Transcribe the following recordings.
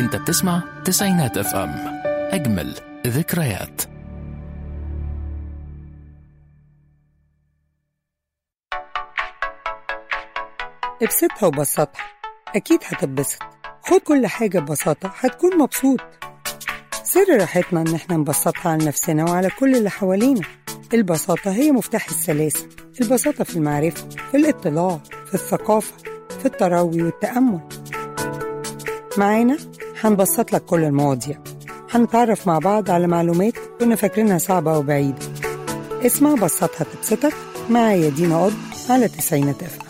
انت بتسمع تسعينات اف ام اجمل ذكريات ابسطها وبسطها أكيد هتتبسط خد كل حاجة ببساطة هتكون مبسوط سر راحتنا إن احنا نبسطها على نفسنا وعلى كل اللي حوالينا البساطة هي مفتاح السلاسة البساطة في المعرفة في الاطلاع في الثقافة في التروي والتأمل معانا هنبسط لك كل المواضيع هنتعرف مع بعض على معلومات كنا فاكرينها صعبة وبعيدة اسمع بسطها تبسطك معايا دينا قض على تسعينات اف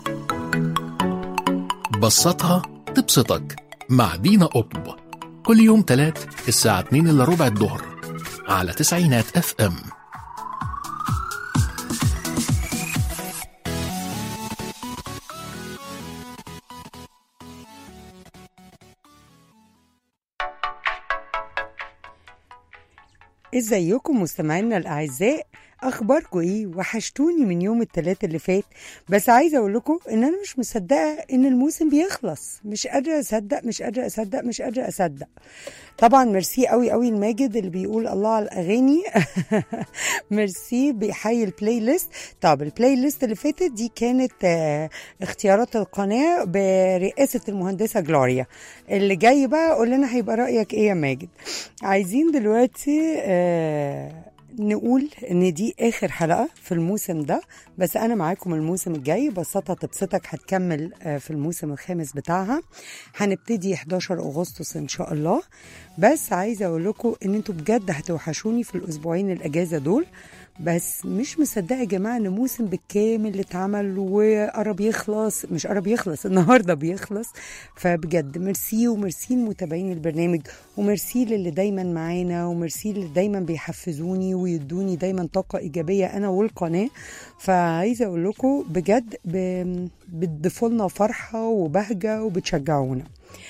بسطها تبسطك مع دينا قطب كل يوم تلات الساعة 2 إلا ربع الظهر على تسعينات اف ام ازيكم مستمعينا الاعزاء اخباركم ايه وحشتوني من يوم التلات اللي فات بس عايزه اقول لكم ان انا مش مصدقه ان الموسم بيخلص مش قادره اصدق مش قادره اصدق مش قادره اصدق طبعا ميرسي قوي قوي الماجد اللي بيقول الله على الاغاني ميرسي بيحيي البلاي ليست طب البلاي ليست اللي فاتت دي كانت آه، اختيارات القناه برئاسه المهندسه جلوريا اللي جاي بقى قول لنا هيبقى رايك ايه يا ماجد عايزين دلوقتي آه نقول ان دي اخر حلقه في الموسم ده بس انا معاكم الموسم الجاي بسطها تبسطك هتكمل آه، في الموسم الخامس بتاعها هنبتدي 11 اغسطس ان شاء الله بس عايزه اقول لكم ان انتوا بجد هتوحشوني في الاسبوعين الاجازه دول بس مش مصدقه يا جماعه ان موسم بالكامل اللي اتعمل وقرب يخلص مش قرب يخلص النهارده بيخلص فبجد ميرسي وميرسي لمتابعين البرنامج وميرسي للي دايما معانا وميرسي اللي دايما بيحفزوني ويدوني دايما طاقه ايجابيه انا والقناه فعايزه اقول لكم بجد ب- بتضيفوا لنا فرحه وبهجه وبتشجعونا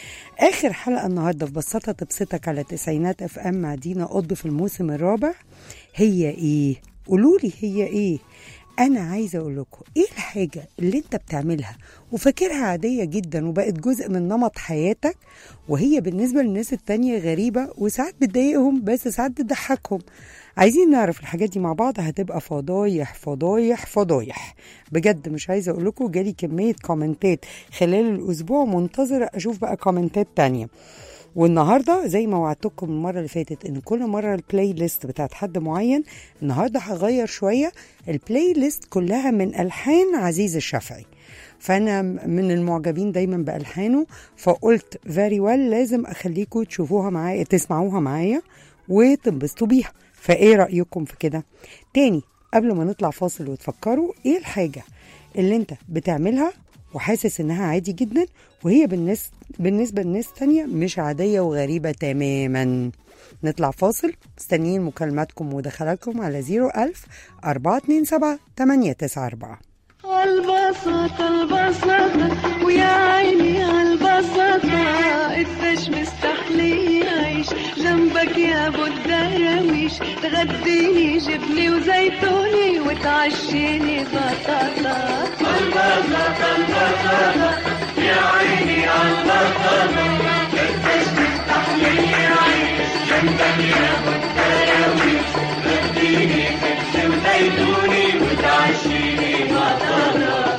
اخر حلقه النهارده في بساطه تبسطك على تسعينات اف ام مع دينا قض في الموسم الرابع هي ايه قولوا لي هي ايه انا عايزه اقول لكم ايه الحاجه اللي انت بتعملها وفاكرها عاديه جدا وبقت جزء من نمط حياتك وهي بالنسبه للناس التانية غريبه وساعات بتضايقهم بس ساعات بتضحكهم عايزين نعرف الحاجات دي مع بعض هتبقى فضايح فضايح فضايح بجد مش عايزه اقول لكم جالي كميه كومنتات خلال الاسبوع منتظره اشوف بقى كومنتات تانية والنهارده زي ما وعدتكم المره اللي فاتت ان كل مره البلاي ليست بتاعت حد معين النهارده هغير شويه البلاي ليست كلها من الحان عزيز الشافعي فانا من المعجبين دايما بالحانه فقلت فيري ويل لازم اخليكم تشوفوها معايا تسمعوها معايا وتنبسطوا بيها فايه رايكم في كده تاني قبل ما نطلع فاصل وتفكروا ايه الحاجه اللي انت بتعملها وحاسس انها عادي جدا وهي بالنسبة, بالنسبة لناس تانية مش عادية وغريبة تماما نطلع فاصل مستنيين مكالماتكم ودخلاتكم على 01000 427 894 البساطة البساطة ويا عيني عالبساطة قديش مستحلي يعيش جنبك يا ابو الدراويش تغديني جبني وزيتوني وتعشيني بطاطا البساطة البساطة يا عيني عالبساطة قديش مستحلي يعيش جنبك يا ابو الدراويش تغديني جبني وزيتوني وتعشيني بطاطا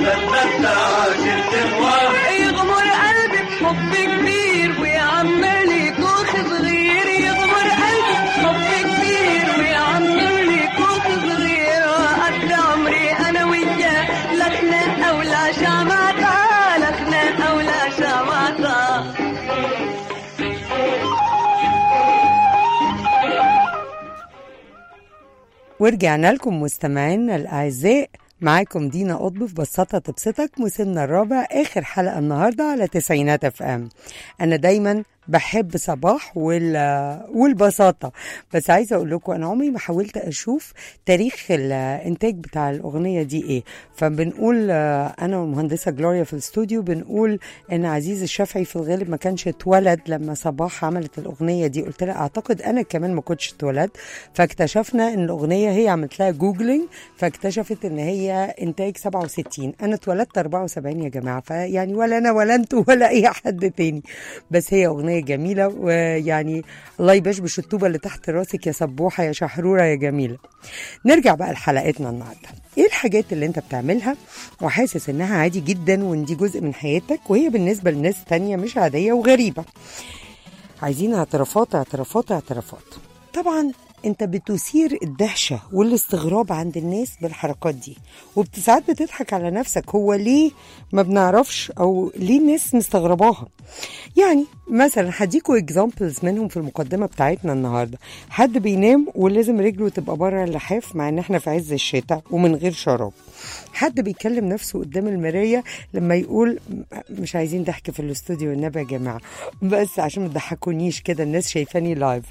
يغمر قلبي بحب كبير ويعمل كوخ صغير يغمر قلبي بحب كبير ويعمل كوخ صغير وقد عمري انا وياه لا خناقه ولا شمعة لا خناقه ولا شمعة ورجعنا لكم مستمعينا الاعزاء معاكم دينا قطب في بساطة تبسطك موسمنا الرابع آخر حلقة النهاردة على تسعينات اف ام أنا دايما بحب صباح وال... والبساطة بس عايزة أقول لكم أنا عمري ما حاولت أشوف تاريخ الإنتاج بتاع الأغنية دي إيه فبنقول آه، أنا والمهندسة جلوريا في الاستوديو بنقول إن عزيز الشافعي في الغالب ما كانش اتولد لما صباح عملت الأغنية دي قلت لها أعتقد أنا كمان ما كنتش اتولد فاكتشفنا إن الأغنية هي عملت لها جوجلينج فاكتشفت إن هي إنتاج 67 أنا اتولدت 74 يا جماعة فيعني ولا أنا ولا أنتوا ولا أي حد تاني بس هي أغنية جميلة ويعني الله يبشبش الطوبة اللي تحت راسك يا سبوحة يا شحرورة يا جميلة نرجع بقى لحلقتنا النهاردة ايه الحاجات اللي انت بتعملها وحاسس انها عادي جدا وان دي جزء من حياتك وهي بالنسبة لناس تانية مش عادية وغريبة عايزين اعترافات اعترافات اعترافات طبعا انت بتثير الدهشة والاستغراب عند الناس بالحركات دي وبتساعات بتضحك على نفسك هو ليه ما بنعرفش او ليه الناس مستغرباها يعني مثلا هديكوا اكزامبلز منهم في المقدمة بتاعتنا النهاردة حد بينام ولازم رجله تبقى بره اللحاف مع ان احنا في عز الشتاء ومن غير شراب حد بيكلم نفسه قدام المراية لما يقول مش عايزين ضحك في الاستوديو النبي يا جماعة بس عشان ما تضحكونيش كده الناس شايفاني لايف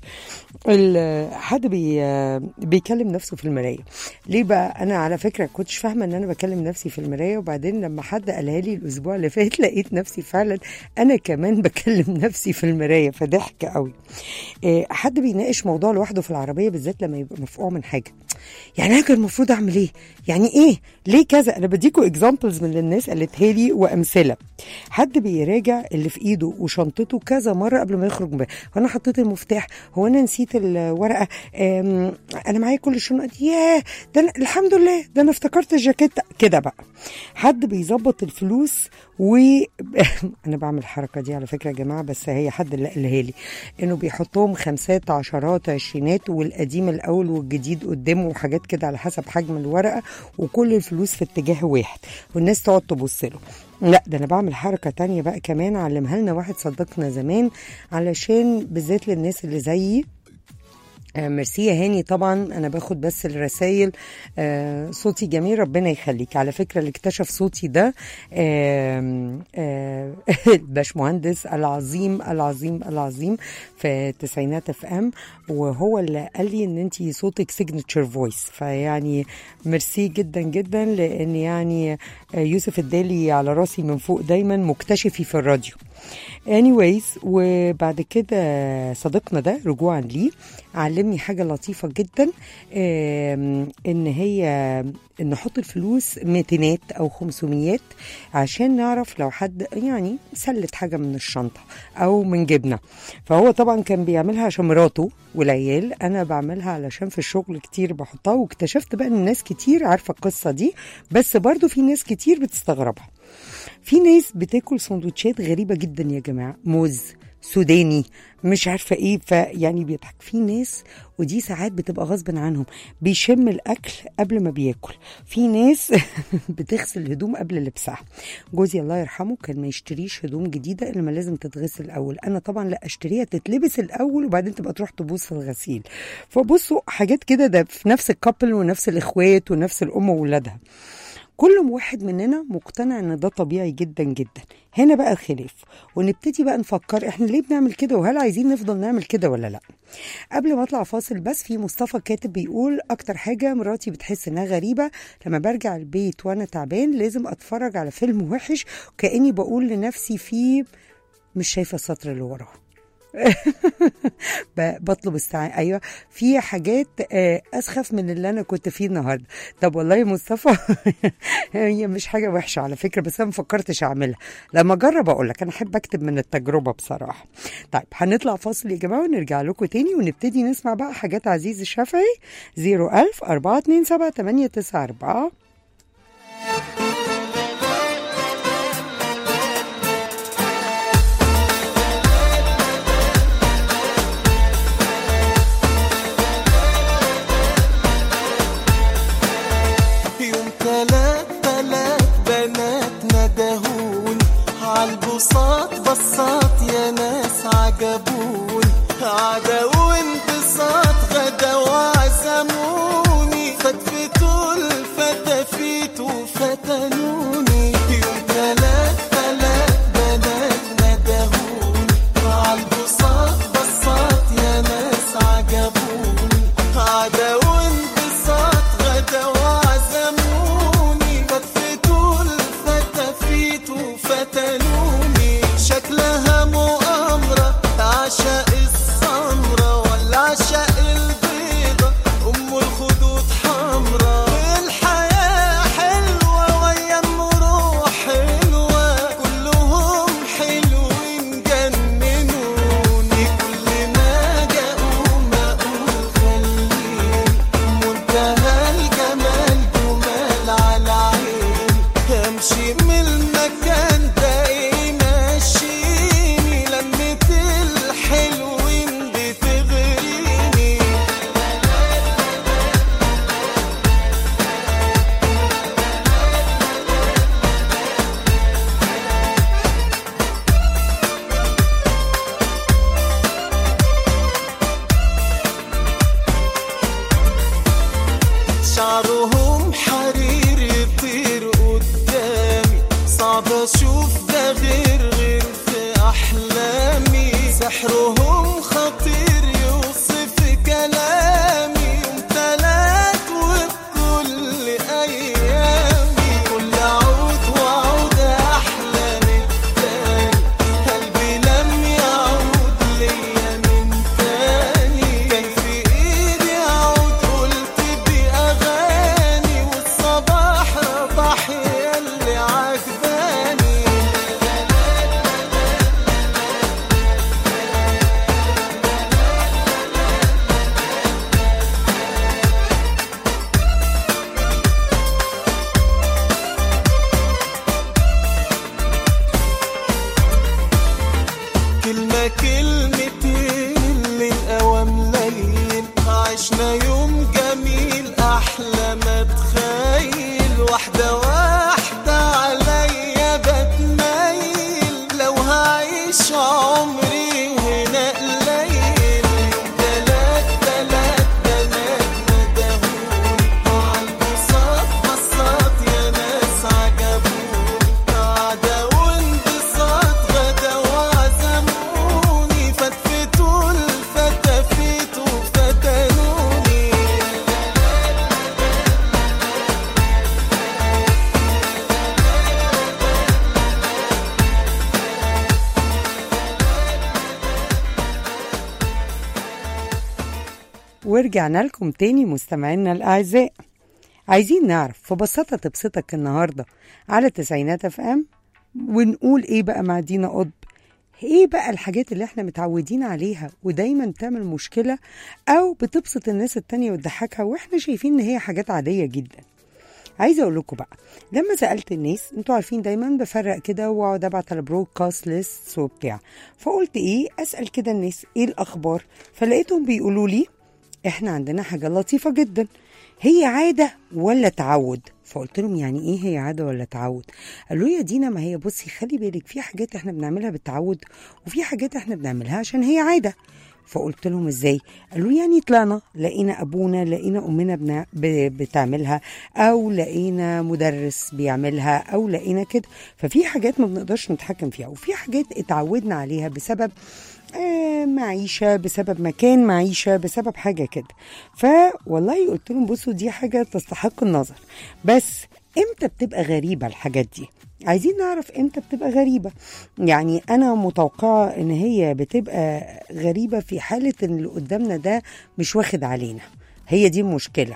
ال- حد بي بيكلم نفسه في المراية ليه بقى انا على فكرة كنتش فاهمة ان انا بكلم نفسي في المراية وبعدين لما حد قالها لي الاسبوع اللي فات لقيت نفسي فعلا انا كمان بكلم نفسي في المراية فضحك قوي إيه، حد بيناقش موضوع لوحده في العربية بالذات لما يبقى مفقوع من حاجة يعني انا كان المفروض اعمل ايه يعني ايه ليه كذا انا بديكوا اكزامبلز من اللي الناس قالتها لي وامثله حد بيراجع اللي في ايده وشنطته كذا مره قبل ما يخرج بقى هو انا حطيت المفتاح هو انا نسيت الورقه أم، انا معايا كل الشنط ياه ده أنا الحمد لله ده انا افتكرت الجاكيت كده بقى حد بيظبط الفلوس و انا بعمل الحركه دي على فكره يا جماعه بس هي حد اللي قالها لي انه بيحطهم خمسات عشرات عشرينات والقديم الاول والجديد قدامه وحاجات كده على حسب حجم الورقه وكل الفلوس في اتجاه واحد والناس تقعد تبص له لا ده انا بعمل حركه تانية بقى كمان علمها لنا واحد صديقنا زمان علشان بالذات للناس اللي زيي آه، ميرسي يا هاني طبعا انا باخد بس الرسائل آه، صوتي جميل ربنا يخليك على فكره اللي اكتشف صوتي ده آم، آه، الباشمهندس العظيم العظيم العظيم في تسعينات اف ام وهو اللي قال لي ان انت صوتك سيجنتشر فويس فيعني ميرسي جدا جدا لان يعني آه، يوسف الدالي على راسي من فوق دايما مكتشفي في الراديو anyways وبعد كده صديقنا ده رجوعا ليه علمني حاجة لطيفة جدا آم، ان هي نحط الفلوس ميتينات او خمسميات عشان نعرف لو حد يعني سلت حاجة من الشنطة او من جبنة فهو طبعا كان بيعملها عشان مراته والعيال انا بعملها علشان في الشغل كتير بحطها واكتشفت بقى ان ناس كتير عارفة القصة دي بس برضو في ناس كتير بتستغربها في ناس بتاكل سندوتشات غريبه جدا يا جماعه موز سوداني مش عارفه ايه فيعني بيضحك في ناس ودي ساعات بتبقى غصب عنهم بيشم الاكل قبل ما بياكل في ناس بتغسل الهدوم قبل لبسها جوزي الله يرحمه كان ما يشتريش هدوم جديده الا ما لازم تتغسل الاول انا طبعا لا اشتريها تتلبس الاول وبعدين تبقى تروح تبوظ في الغسيل فبصوا حاجات كده ده في نفس الكابل ونفس الاخوات ونفس الام وولادها كل واحد مننا مقتنع ان ده طبيعي جدا جدا هنا بقى الخلاف ونبتدي بقى نفكر احنا ليه بنعمل كده وهل عايزين نفضل نعمل كده ولا لا قبل ما اطلع فاصل بس في مصطفى كاتب بيقول اكتر حاجه مراتي بتحس انها غريبه لما برجع البيت وانا تعبان لازم اتفرج على فيلم وحش كاني بقول لنفسي فيه مش شايفه السطر اللي وراه ب- بطلب الساعة أيوة في حاجات آه، أسخف من اللي أنا كنت فيه النهاردة طب والله يا مصطفى هي مش حاجة وحشة على فكرة بس أنا مفكرتش أعملها لما أجرب أقول لك أنا أحب أكتب من التجربة بصراحة طيب هنطلع فاصل يا جماعة ونرجع لكم تاني ونبتدي نسمع بقى حاجات عزيز الشافعي 01000 427 894 عالبساط بساط يا ناس عجبوني عدا وانبساط غدا وعزموني فتفتوا الفتافيت وفتنوني يوم تلات تلات بنات ندهوني عالبساط بساط يا ناس عجبوني عدا وانبساط غدا وعزموني فتفتوا الفتافيت وفتنوني شكلها مؤامرة عشاء السمرة ولا عشاء البيضة أم الخدود حمرا الحياة حلوة ويا المروح حلوة كلهم حلوين جننوني كل ما جاءوا ما أقول خليني منتهى الجمال جمال على عيني امشي من المكان ده يمشيني لمة الحلوين بتغريني شعرهم حرير يطير قدامي صعب اشوف ده غير غير في احلامي سحرهم خطير يوصف كلامي يوم تلات وبكل ايامي كل عود وعود احلى من التاني قلبي لم يعود ليا من تاني كان في ايدي عود قلت باغاني والصباح رباح ياللي عجباني كلمة كلمتين اللي الأوام ليل عشنا يوم جميل أحلى ما تخيل واحدة واحدة عليا بتميل لو هعيش عمري هنا قليل يوم تلات تلات بنات ندهوني عالبساط بساط يا ناس عجبوني قعدة وانبساط غدا وعزموني فتفتوا الفتافيت وفتنوني ورجعنا لكم تاني مستمعينا الأعزاء عايزين نعرف في بساطة تبسطك النهاردة على تسعينات اف ام ونقول ايه بقى مع دينا قطب ايه بقى الحاجات اللي احنا متعودين عليها ودايما بتعمل مشكلة او بتبسط الناس التانية وتضحكها واحنا شايفين ان هي حاجات عادية جدا عايزه اقول لكم بقى لما سالت الناس انتوا عارفين دايما بفرق كده واقعد ابعت على برودكاست ليست وبتاع فقلت ايه اسال كده الناس ايه الاخبار فلقيتهم بيقولوا لي احنا عندنا حاجه لطيفه جدا هي عاده ولا تعود فقلت لهم يعني ايه هي عاده ولا تعود قالوا لي يا دينا ما هي بصي خلي بالك في حاجات احنا بنعملها بالتعود وفي حاجات احنا بنعملها عشان هي عاده فقلت لهم ازاي قالوا يعني طلعنا لقينا ابونا لقينا امنا بنا ب- بتعملها او لقينا مدرس بيعملها او لقينا كده ففي حاجات ما بنقدرش نتحكم فيها وفي حاجات اتعودنا عليها بسبب آه، معيشة بسبب مكان معيشة بسبب حاجة كده فوالله قلت لهم بصوا دي حاجة تستحق النظر بس امتى بتبقى غريبة الحاجات دي عايزين نعرف امتى بتبقى غريبة يعني انا متوقعة ان هي بتبقى غريبة في حالة ان اللي قدامنا ده مش واخد علينا هي دي المشكلة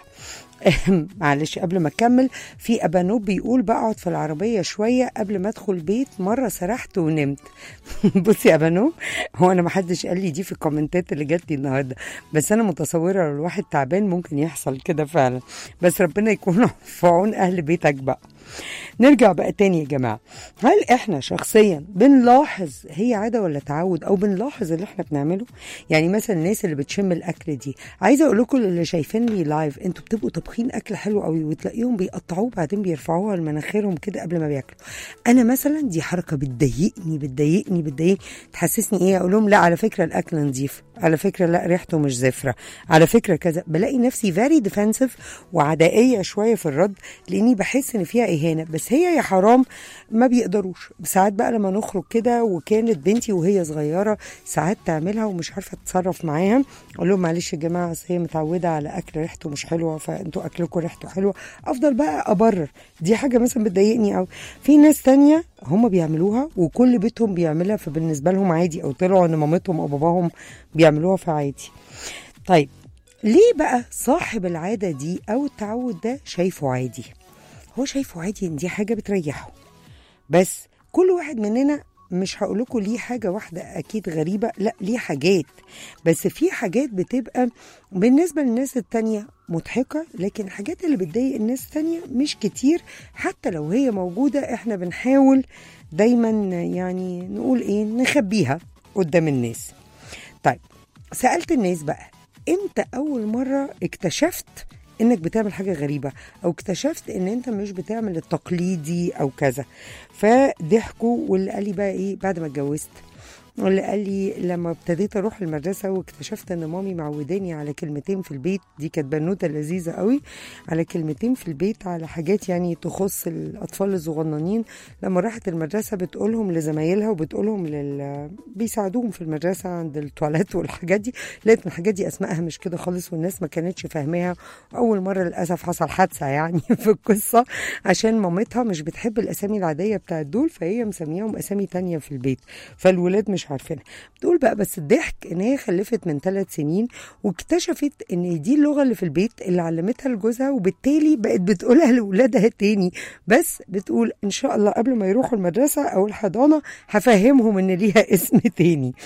معلش قبل ما اكمل في ابانوب بيقول بقعد في العربيه شويه قبل ما ادخل بيت مره سرحت ونمت بصي يا ابانوب هو انا ما حدش قال لي دي في الكومنتات اللي جات لي النهارده بس انا متصوره لو الواحد تعبان ممكن يحصل كده فعلا بس ربنا يكون في عون اهل بيتك بقى نرجع بقى تاني يا جماعه هل احنا شخصيا بنلاحظ هي عاده ولا تعود او بنلاحظ اللي احنا بنعمله يعني مثلا الناس اللي بتشم الاكل دي عايزه اقول لكم اللي شايفين لي لايف انتوا بتبقوا طبخين طابخين اكل حلو قوي وتلاقيهم بيقطعوه بعدين بيرفعوها لمناخيرهم كده قبل ما بياكلوا انا مثلا دي حركه بتضايقني بتضايقني بتضايقني تحسسني ايه اقول لهم لا على فكره الاكل نظيف على فكره لا ريحته مش زفره على فكره كذا بلاقي نفسي فيري ديفensive وعدائيه شويه في الرد لاني بحس ان فيها اهانه بس هي يا حرام ما بيقدروش ساعات بقى لما نخرج كده وكانت بنتي وهي صغيره ساعات تعملها ومش عارفه تتصرف معاها اقول لهم معلش يا جماعه أصل هي متعوده على اكل ريحته مش حلوه فانتوا اكلكم ريحته حلوه افضل بقى ابرر دي حاجه مثلا بتضايقني قوي في ناس تانية هم بيعملوها وكل بيتهم بيعملها فبالنسبه لهم عادي او طلعوا ان مامتهم او باباهم بيعملوها فعادي طيب ليه بقى صاحب العاده دي او التعود ده شايفه عادي هو شايفه عادي ان دي حاجه بتريحه بس كل واحد مننا مش هقول لكم ليه حاجه واحده اكيد غريبه لا ليه حاجات بس في حاجات بتبقى بالنسبه للناس التانية مضحكه لكن الحاجات اللي بتضايق الناس التانية مش كتير حتى لو هي موجوده احنا بنحاول دايما يعني نقول ايه نخبيها قدام الناس طيب سالت الناس بقى امتى اول مره اكتشفت انك بتعمل حاجه غريبه او اكتشفت ان انت مش بتعمل التقليدي او كذا فضحكوا واللي قال لي بقى ايه بعد ما اتجوزت واللي قال لي لما ابتديت اروح المدرسه واكتشفت ان مامي معوداني على كلمتين في البيت دي كانت بنوته لذيذه قوي على كلمتين في البيت على حاجات يعني تخص الاطفال الصغننين لما راحت المدرسه بتقولهم لزمايلها وبتقولهم لل بيساعدوهم في المدرسه عند التواليت والحاجات دي لقيت الحاجات دي اسمائها مش كده خالص والناس ما كانتش فاهماها اول مره للاسف حصل حادثه يعني في القصه عشان مامتها مش بتحب الاسامي العاديه بتاعت دول فهي مسمياهم اسامي تانية في البيت فالولاد مش عارفينها بتقول بقى بس الضحك ان هي خلفت من ثلاث سنين واكتشفت ان دي اللغه اللي في البيت اللي علمتها لجوزها وبالتالي بقت بتقولها لاولادها تاني بس بتقول ان شاء الله قبل ما يروحوا المدرسه او الحضانه هفهمهم ان ليها اسم تاني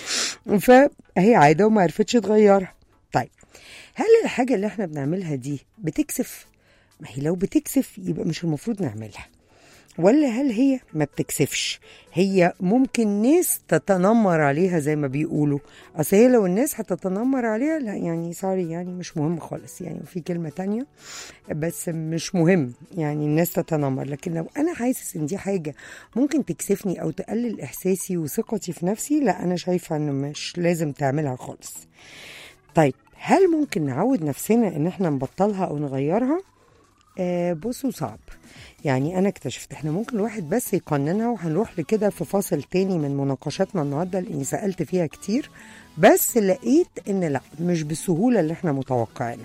فهي عاده وما عرفتش تغيرها طيب هل الحاجه اللي احنا بنعملها دي بتكسف ما هي لو بتكسف يبقى مش المفروض نعملها ولا هل هي ما بتكسفش هي ممكن ناس تتنمر عليها زي ما بيقولوا اصل هي لو الناس هتتنمر عليها لا يعني سوري يعني مش مهم خالص يعني في كلمة تانية بس مش مهم يعني الناس تتنمر لكن لو انا حاسس ان دي حاجة ممكن تكسفني او تقلل احساسي وثقتي في نفسي لا انا شايفة انه مش لازم تعملها خالص طيب هل ممكن نعود نفسنا ان احنا نبطلها او نغيرها آه بصوا صعب يعني انا اكتشفت احنا ممكن الواحد بس يقننها وهنروح لكده في فاصل تاني من مناقشاتنا النهارده لاني سالت فيها كتير بس لقيت ان لا مش بالسهوله اللي احنا متوقعينها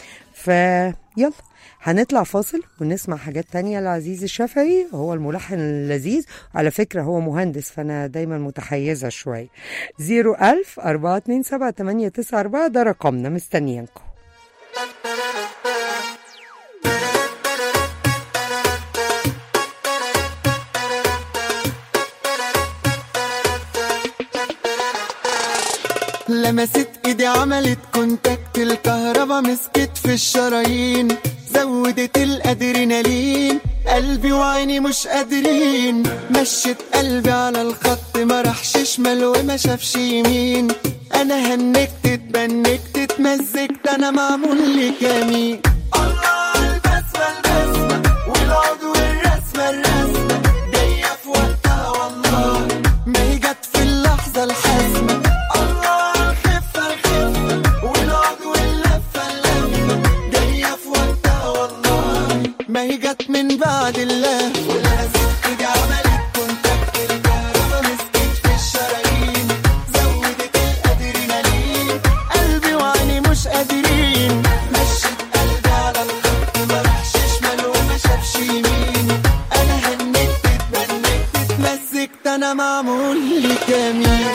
فيلا هنطلع فاصل ونسمع حاجات تانية لعزيز الشافعي هو الملحن اللذيذ على فكرة هو مهندس فأنا دايما متحيزة شوية زيرو ألف أربعة اتنين سبعة تمانية تسعة أربعة ده رقمنا مستنيينكم لمست ايدي عملت كونتاكت الكهربا مسكت في الشرايين زودت الادرينالين قلبي وعيني مش قادرين مشت قلبي على الخط ما راحش شمال وما شافش يمين انا هنكت اتبنكت اتمزجت انا معمول لي كمين الله على البسمة البسمة والعود والرسمة الرسمة جاية في وقتها والله ما هي جت في اللحظة الحاسمة الله على الخفة الخفة والعود واللفة اللفة جاية في وقتها والله ما هي جت من بعد الله ولمست ايدي عملت كونتاكت الكهربا مسكت في الشرايين زودت الادرينالين قلبي وعيني مش قادرين مشيت قلبي على الخط ما راحش شمال وما شافش يمين انا هنكت اتبنكت اتمزجت انا معمول لي كمين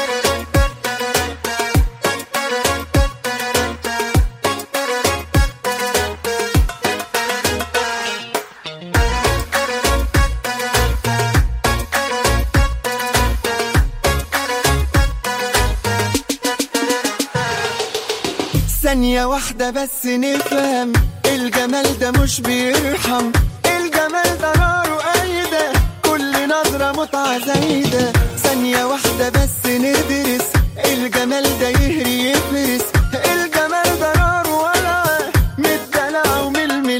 ثانية واحدة بس نفهم الجمال ده مش بيرحم الجمال ده نار وقايدة كل نظرة متعة زايدة ثانية واحدة بس ندرس الجمال ده يهري يفرس الجمال ده نار ولا من الدلع ومن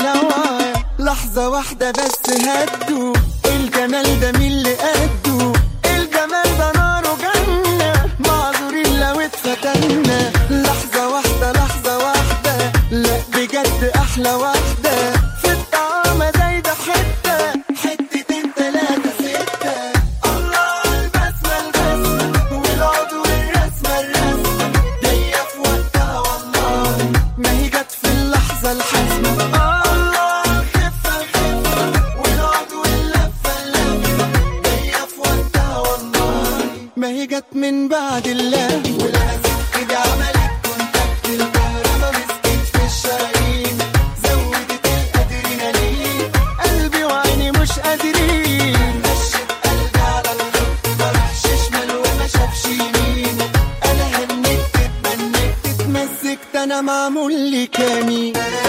احلى واحدة في الطعمة زايدة حتة حتتين تلاتة ستة الله عالبسمة البسمة والعضو الرسمة الرسمة جاية في وقتها والله ما هي جت في اللحظة الحاسمة الله عالخفة الخفة والعضو اللفة اللفة جاية في وقتها والله ما هي جت من بعد الله ولمست ايدي عملت كونتاكت الكهرباء مسكت في الشرايين زودت الادرينالين قلبي وعيني مش قادرين مشيت قلبي على الخط ما راحش شمال وما شافش يمين انا هنكت اتمنكت اتمسكت انا معمول لي كمين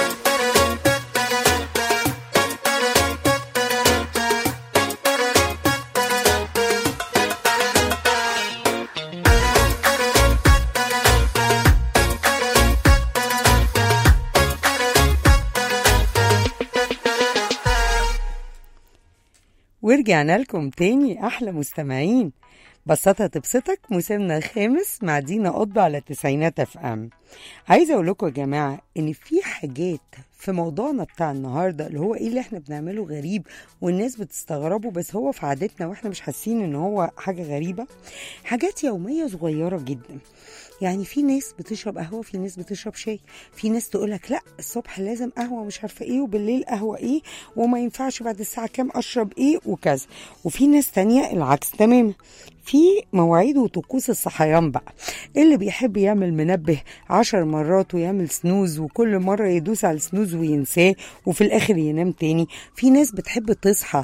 ورجعنا لكم تاني احلى مستمعين بسطها تبسطك موسمنا الخامس مع دينا قطب على التسعينات اف ام عايزه اقول لكم يا جماعه ان في حاجات في موضوعنا بتاع النهارده اللي هو ايه اللي احنا بنعمله غريب والناس بتستغربه بس هو في عادتنا واحنا مش حاسين ان هو حاجه غريبه حاجات يوميه صغيره جدا يعني في ناس بتشرب قهوه في ناس بتشرب شاي في ناس تقولك لا الصبح لازم قهوه مش عارفه ايه وبالليل قهوه ايه وما ينفعش بعد الساعه كام اشرب ايه وكذا وفي ناس تانية العكس تماما في مواعيد وطقوس الصحيان بقى اللي بيحب يعمل منبه عشر مرات ويعمل سنوز وكل مرة يدوس على السنوز وينساه وفي الآخر ينام تاني في ناس بتحب تصحى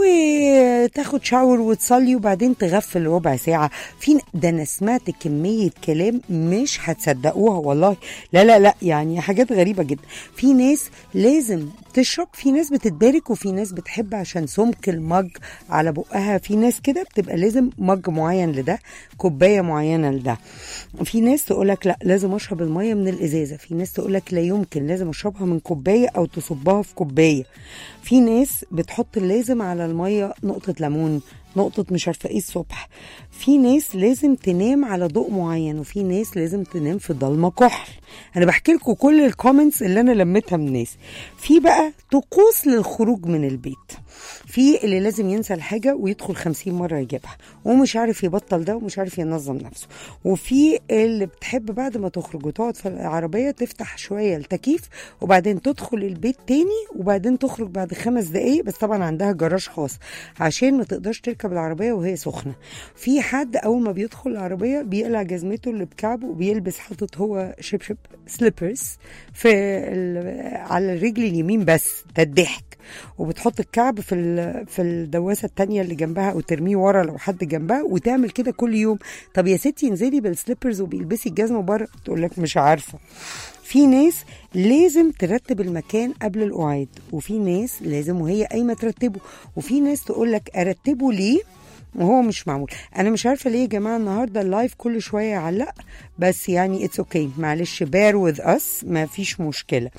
وتاخد شاور وتصلي وبعدين تغفل ربع ساعة في ده أنا سمعت كمية كلام مش هتصدقوها والله لا لا لا يعني حاجات غريبة جدا في ناس لازم تشرب في ناس بتتبارك وفي ناس بتحب عشان سمك المج على بقها في ناس كده بتبقى لازم مج معين لده كوبايه معينه لده في ناس تقولك لا لازم اشرب الميه من الازازه في ناس تقولك لا يمكن لازم اشربها من كوبايه او تصبها في كوبايه في ناس بتحط لازم على الميه نقطه ليمون نقطة مش عارفة ايه الصبح في ناس لازم تنام على ضوء معين وفي ناس لازم تنام في ضلمة كحل انا بحكي لكم كل الكومنتس اللي انا لميتها من الناس في بقى طقوس للخروج من البيت في اللي لازم ينسى الحاجة ويدخل خمسين مرة يجيبها ومش عارف يبطل ده ومش عارف ينظم نفسه وفي اللي بتحب بعد ما تخرج وتقعد في العربية تفتح شوية التكييف وبعدين تدخل البيت تاني وبعدين تخرج بعد خمس دقايق بس طبعا عندها جراج خاص عشان ما تقدرش تركب العربية وهي سخنة في حد أول ما بيدخل العربية بيقلع جزمته اللي بكعبه وبيلبس حاطط هو شبشب سليبرز في ال- على الرجل اليمين بس ده الضحك وبتحط الكعب في ال- في الدواسه التانية اللي جنبها او ترميه ورا لو حد جنبها وتعمل كده كل يوم طب يا ستي انزلي بالسليبرز وبيلبسي الجزمه بره تقول لك مش عارفه في ناس لازم ترتب المكان قبل القعاد وفي ناس لازم وهي قايمه ترتبه وفي ناس تقول لك ارتبه ليه وهو مش معمول انا مش عارفه ليه يا جماعه النهارده اللايف كل شويه يعلق بس يعني اتس اوكي okay. معلش بير وذ اس ما فيش مشكله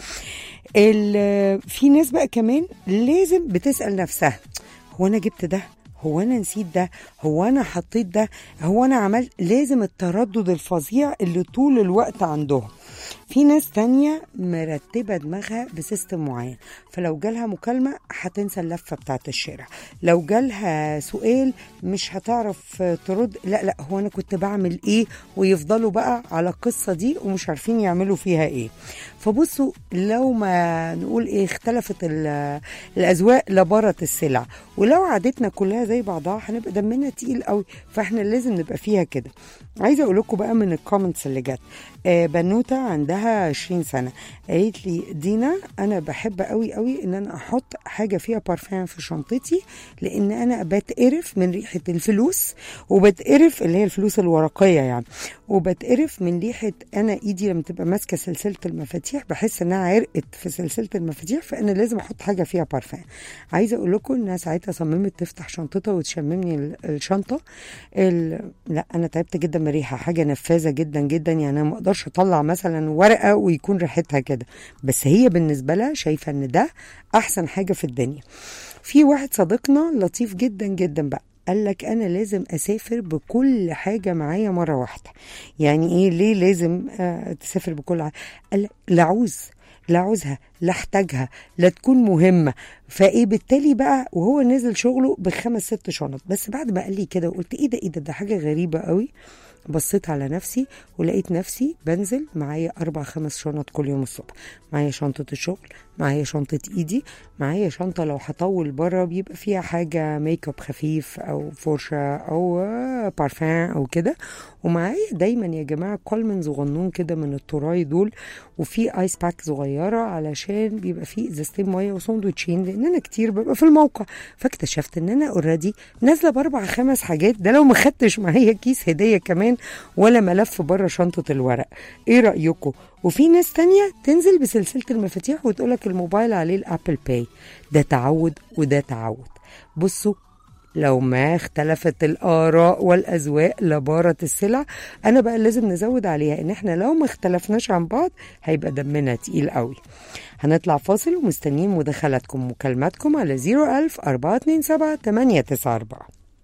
ال- في ناس بقى كمان لازم بتسال نفسها هو انا جبت ده هو انا نسيت ده هو انا حطيت ده هو انا عملت لازم التردد الفظيع اللي طول الوقت عندهم في ناس تانية مرتبة دماغها بسيستم معين فلو جالها مكالمة هتنسى اللفة بتاعت الشارع لو جالها سؤال مش هتعرف ترد لا لا هو أنا كنت بعمل إيه ويفضلوا بقى على القصة دي ومش عارفين يعملوا فيها إيه فبصوا لو ما نقول إيه اختلفت ال- الأذواق لبرت السلع ولو عادتنا كلها زي بعضها هنبقى دمنا تقيل قوي فاحنا لازم نبقى فيها كده عايزه اقول لكم بقى من الكومنتس اللي جت آه بنوته عندها 20 سنه قالت لي دينا انا بحب قوي قوي ان انا احط حاجه فيها بارفان في شنطتي لان انا بتقرف من ريحه الفلوس وبتقرف اللي هي الفلوس الورقيه يعني وبتقرف من ريحه انا ايدي لما تبقى ماسكه سلسله المفاتيح بحس انها عرقت في سلسله المفاتيح فانا لازم احط حاجه فيها بارفان عايزه اقول لكم انها ساعتها صممت تفتح شنطتها وتشممني ال- الشنطه ال... لا انا تعبت جدا من الريحه حاجه نفاذه جدا جدا يعني انا ما اقدرش اطلع مثلا ورقه ويكون ريحتها كده بس هي بالنسبه لها شايفه ان ده احسن حاجه في الدنيا في واحد صديقنا لطيف جدا جدا بقى قال لك انا لازم اسافر بكل حاجه معايا مره واحده يعني ايه ليه لازم آه تسافر بكل حاجه قال لك العوز لا عاوزها لا احتاجها لا تكون مهمه فايه بالتالي بقى وهو نزل شغله بخمس ست شنط بس بعد ما قال لي كده وقلت ايه ده ايه ده ده حاجه غريبه قوي بصيت على نفسي ولقيت نفسي بنزل معايا اربع خمس شنط كل يوم الصبح معايا شنطه الشغل معايا شنطه ايدي معايا شنطه لو هطول بره بيبقى فيها حاجه ميك اب خفيف او فرشه او آه، بارفان او كده ومعايا دايما يا جماعه كولمن صغنون كده من التراي دول وفي ايس باك صغيره علشان بيبقى فيه ازازتين ميه وسندوتشين لان انا كتير ببقى في الموقع فاكتشفت ان انا اوريدي نازله باربع خمس حاجات ده لو ما خدتش معايا كيس هديه كمان ولا ملف بره شنطه الورق ايه رايكم وفي ناس تانية تنزل بسلسله المفاتيح وتقولك الموبايل عليه الابل باي ده تعود وده تعود بصوا لو ما اختلفت الآراء والأذواق لبارت السلع أنا بقى لازم نزود عليها إن إحنا لو ما اختلفناش عن بعض هيبقى دمنا تقيل قوي هنطلع فاصل ومستنيين مداخلاتكم ومكالماتكم على 01000 427 894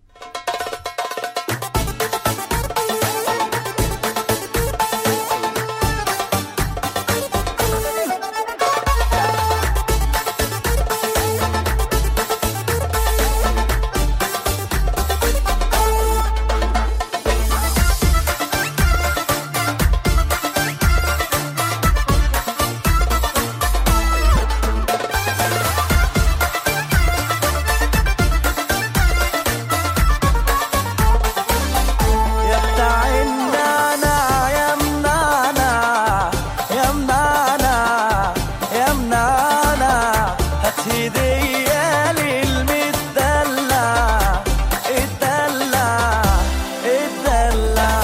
يا بتاع النعناع يا منعنع يا منعنع يا منعنع هات هدية للمدلع اتدلع اتدلع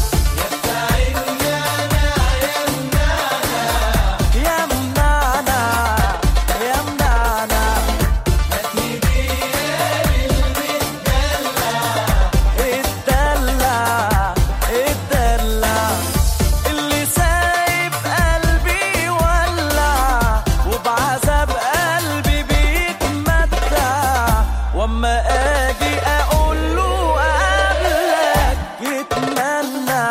يا منعنع يا منعنع اتدلع اتدلع اللي سايب قلبي ولع وبعذاب قلبي بيتمتع واما اجي اقول له قبلك يتمنى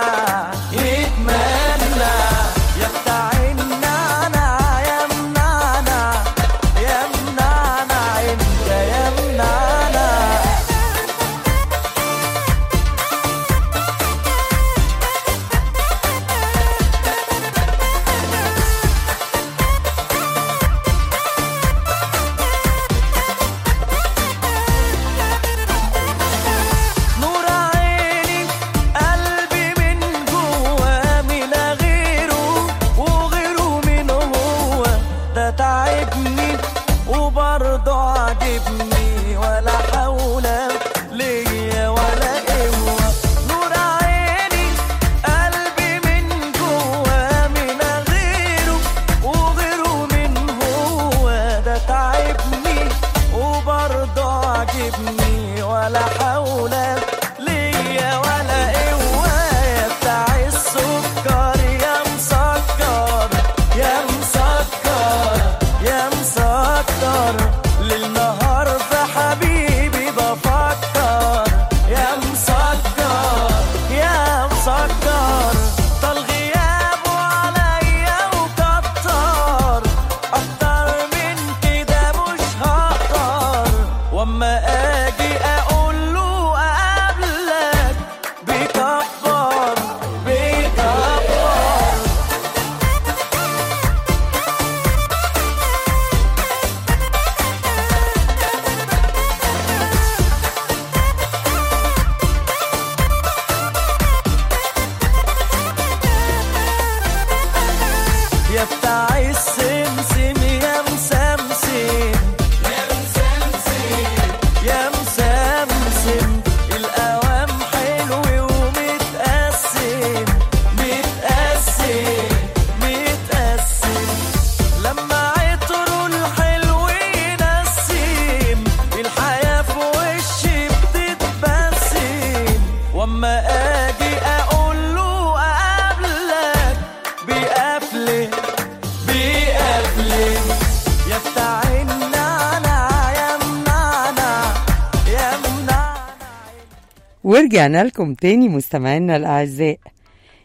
يتمنى يا بتاع النعنع يا منعنع يا منعنع انت يا منعنع نور عيني قلبي من جوا من غيره وغيره من هو ده تعبني وبرضه عاجبني ولا حول ليا ولا قوة نور عيني قلبي من جوا من غيره وغيره من هو ده تعبني وبرضه عاجبني ولا حول ليا ولا قوة يا بتاع السكر يا مسكر يا مسكر يا مسكر للنهار في حبيبي بفكر يا مسكر يا مسكر طال غيابه عليا وكتر اكتر من كده مش هقدر واما اجي اقول له قبلك بيكبر بيكبر يا بتاع السمسم يا مسمسم يا مسمسم يا مسمسم القوام حلو ومتقسم متقسم متقسم لما عطره الحلو ينسم الحياة في وشي بتتبسم واما اجي اقول له قبلك بيقفلي بيقفلي يا بتاع النعنع يا منعنع يا منعنع ورجعنا لكم تاني مستمعينا الأعزاء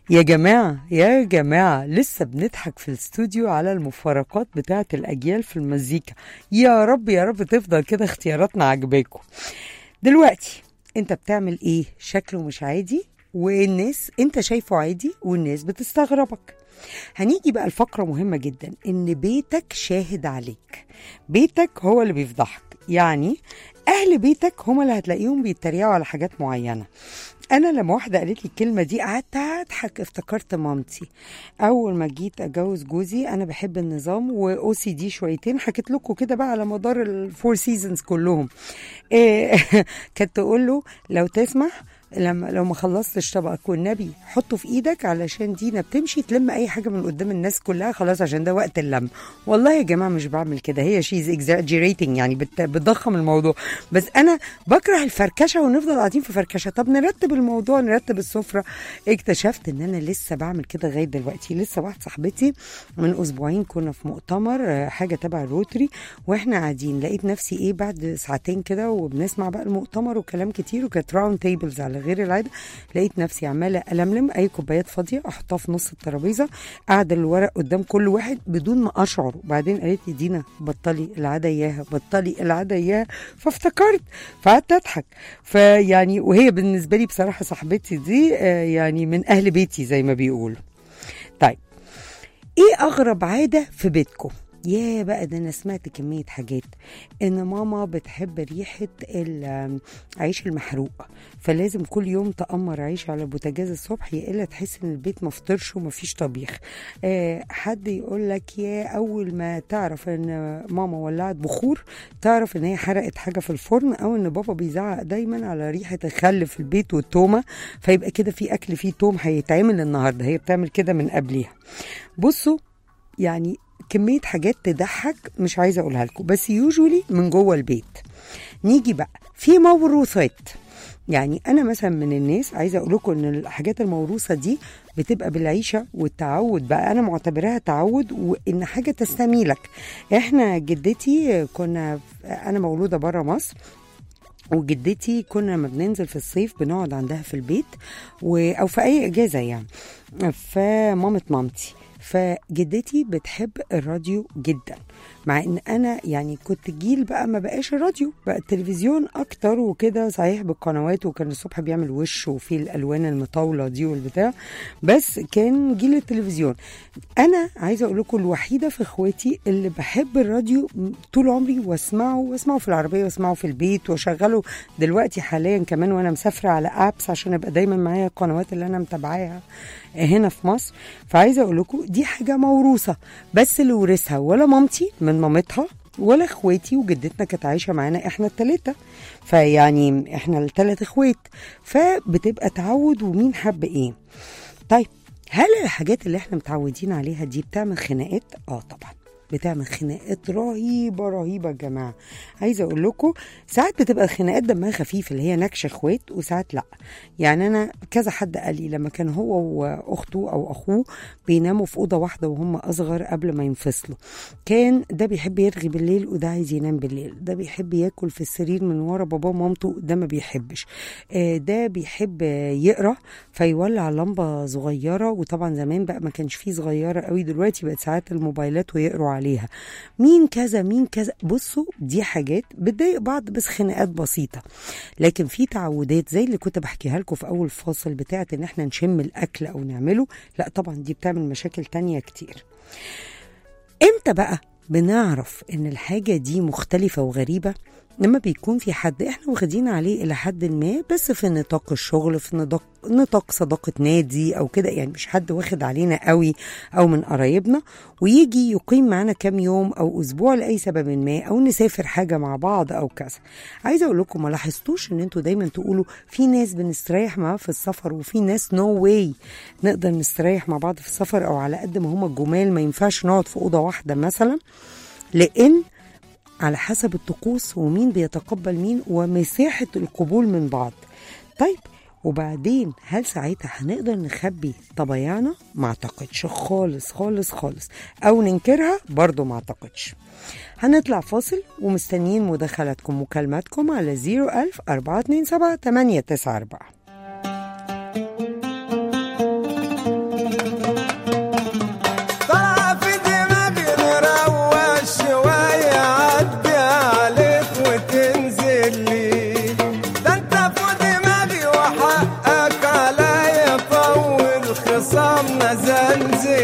يا جماعة يا جماعة لسه بنضحك في الاستوديو على المفارقات بتاعة الأجيال في المزيكا يا رب يا رب تفضل كده اختياراتنا عجباكم دلوقتي انت بتعمل ايه شكله مش عادي والناس انت شايفه عادي والناس بتستغربك هنيجي بقى الفقرة مهمة جدا ان بيتك شاهد عليك بيتك هو اللي بيفضحك يعني اهل بيتك هم اللي هتلاقيهم بيتريقوا على حاجات معينة انا لما واحده قالت لي الكلمه دي قعدت اضحك افتكرت مامتي اول ما جيت اتجوز جوزي انا بحب النظام واو سي دي شويتين حكيت لكم كده بقى على مدار الفور سيزونز كلهم إيه كانت تقول له لو تسمح لما لو ما خلصتش طبقك والنبي حطه في ايدك علشان دينا بتمشي تلم اي حاجه من قدام الناس كلها خلاص عشان ده وقت اللم والله يا جماعه مش بعمل كده هي شيز اكزاجيريتنج يعني بت- بتضخم الموضوع بس انا بكره الفركشه ونفضل قاعدين في فركشه طب نرتب الموضوع نرتب السفره اكتشفت ان انا لسه بعمل كده لغايه دلوقتي لسه واحده صاحبتي من اسبوعين كنا في مؤتمر آه، حاجه تبع الروتري واحنا قاعدين لقيت نفسي ايه بعد ساعتين كده وبنسمع بقى المؤتمر وكلام كتير وكانت راوند تيبلز على غير العاده لقيت نفسي عماله الملم اي كوبايات فاضيه احطها في نص الترابيزه قاعده الورق قدام كل واحد بدون ما اشعر وبعدين قالت لي دينا بطلي العاده اياها بطلي العاده اياها فافتكرت فقعدت اضحك فيعني وهي بالنسبه لي بصراحه صاحبتي دي آه، يعني من اهل بيتي زي ما بيقولوا طيب ايه اغرب عاده في بيتكم يا بقى ده انا سمعت كميه حاجات ان ماما بتحب ريحه العيش المحروق فلازم كل يوم تأمر عيش على البوتاجاز الصبح يا الا تحس ان البيت مفطرش ومفيش طبيخ آه حد يقول لك يا اول ما تعرف ان ماما ولعت بخور تعرف ان هي حرقت حاجه في الفرن او ان بابا بيزعق دايما على ريحه الخل في البيت والتومه فيبقى كده في اكل فيه توم هيتعمل النهارده هي بتعمل كده من قبليها بصوا يعني كمية حاجات تضحك مش عايزة أقولها لكم بس يوجولي من جوه البيت نيجي بقى في موروثات يعني أنا مثلا من الناس عايزة أقول لكم إن الحاجات الموروثة دي بتبقى بالعيشة والتعود بقى أنا معتبراها تعود وإن حاجة تستميلك إحنا جدتي كنا أنا مولودة برا مصر وجدتي كنا لما بننزل في الصيف بنقعد عندها في البيت و... او في اي اجازه يعني فمامة مامتي فجدتي بتحب الراديو جدا مع ان انا يعني كنت جيل بقى ما بقاش الراديو بقى التلفزيون اكتر وكده صحيح بالقنوات وكان الصبح بيعمل وش وفي الالوان المطاوله دي والبتاع بس كان جيل التلفزيون انا عايزه اقول لكم الوحيده في اخواتي اللي بحب الراديو طول عمري واسمعه واسمعه في العربيه واسمعه في البيت واشغله دلوقتي حاليا كمان وانا مسافره على ابس عشان ابقى دايما معايا القنوات اللي انا متابعاها هنا في مصر فعايزه اقول لكم دي حاجه موروثه بس اللي ورثها ولا مامتي من مامتها ولا اخواتي وجدتنا كانت عايشه معانا احنا التلاته فيعني احنا التلات اخوات فبتبقى تعود ومين حب ايه طيب هل الحاجات اللي احنا متعودين عليها دي بتعمل خناقات اه طبعا بتعمل خناقات رهيبه رهيبه يا جماعه عايزه اقول لكم ساعات بتبقى الخناقات دمها خفيف اللي هي نكشه اخوات وساعات لا يعني انا كذا حد قال لي لما كان هو واخته او اخوه بيناموا في اوضه واحده وهم اصغر قبل ما ينفصلوا كان ده بيحب يرغي بالليل وده عايز ينام بالليل ده بيحب ياكل في السرير من ورا باباه ومامته ده ما بيحبش آه، ده بيحب آه، يقرا فيولع لمبه صغيره وطبعا زمان بقى ما كانش فيه صغيره قوي دلوقتي بقت ساعات الموبايلات ويقروا عليها مين كذا مين كذا بصوا دي حاجات بتضايق بعض بس خناقات بسيطه لكن في تعودات زي اللي كنت بحكيها لكم في اول فاصل بتاعت ان احنا نشم الاكل او نعمله لا طبعا دي بتعمل مشاكل تانية كتير امتى بقى بنعرف ان الحاجة دي مختلفة وغريبة لما بيكون في حد احنا واخدين عليه الى حد ما بس في نطاق الشغل في نطاق, نطاق صداقة نادي او كده يعني مش حد واخد علينا قوي او من قرايبنا ويجي يقيم معانا كام يوم او اسبوع لاي سبب ما او نسافر حاجة مع بعض او كذا عايزة اقول لكم ما لاحظتوش ان انتوا دايما تقولوا في ناس بنستريح معاها في السفر وفي ناس نو no واي نقدر نستريح مع بعض في السفر او على قد ما هما جمال ما ينفعش نقعد في اوضة واحدة مثلا لان على حسب الطقوس ومين بيتقبل مين ومساحة القبول من بعض طيب وبعدين هل ساعتها هنقدر نخبي طبيعنا؟ ما اعتقدش خالص خالص خالص او ننكرها برضو ما اعتقدش هنطلع فاصل ومستنيين مداخلاتكم مكالماتكم على 01000 427 894